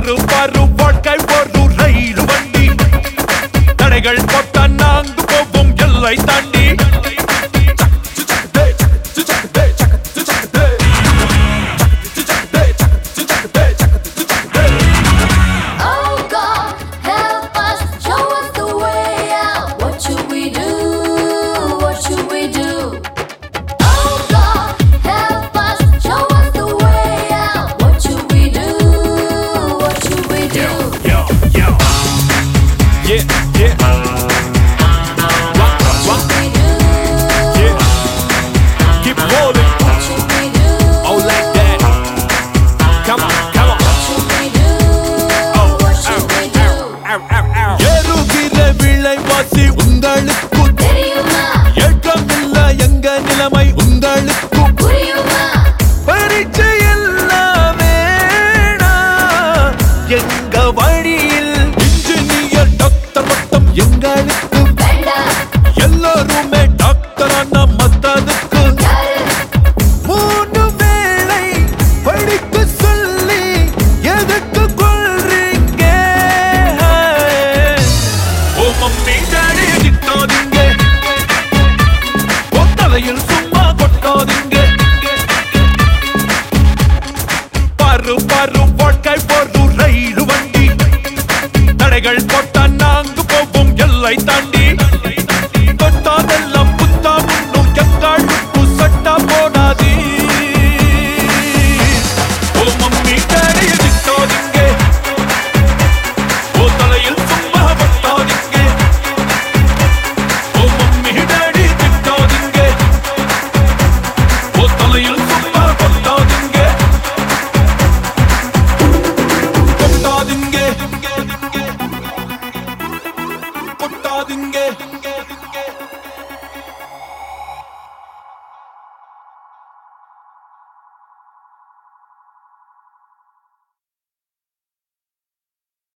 பாரு பாரு வாழ்க்கை ஒரு ரயில் வண்டி தடைகள் போட்ட நாங்கு போவோம் எல்லை தாண்டி Oh God, help us, show us the way out. What should we do? What should we do? Oh God, help us, show us the way out. What should we do? What should we do? Yo, yo. Yeah, yeah. Rock, rock, rock. We do. Yeah. Keep rolling. What should we do? Oh, like that. Come on, come on. What should we do? What should we do? Ow, ow, ow. ஏறுகிற விலைவாசி உங்களுக்கு தெரியுமா ஏற்றம் இல்ல எங்க நிலைமை உங்களுக்கு புரியுமா பரீட்சை எல்லாம் வேணாம். எங்க வழியில் இன்ஜினியர் டாக்டர் மட்டும் எங்களுக்கு வேண்டாம் எல்லாருமே டாக்டர் ஆனா மத்ததுக்கு யாரு மூணு வேளை படிக்க சொல்லி எதுக்கு கொள்றீங்க ஓ மம்மி டாடி திட்டாதீங்க ஓ தலையில் சும்மா கொட்டாதீங்க பாரு பாரு வாழ்க்கை ஒரு ரயில் வண்டி தடைகள் போட்ட நாங்கு போவோம் எல்லை தாண்டி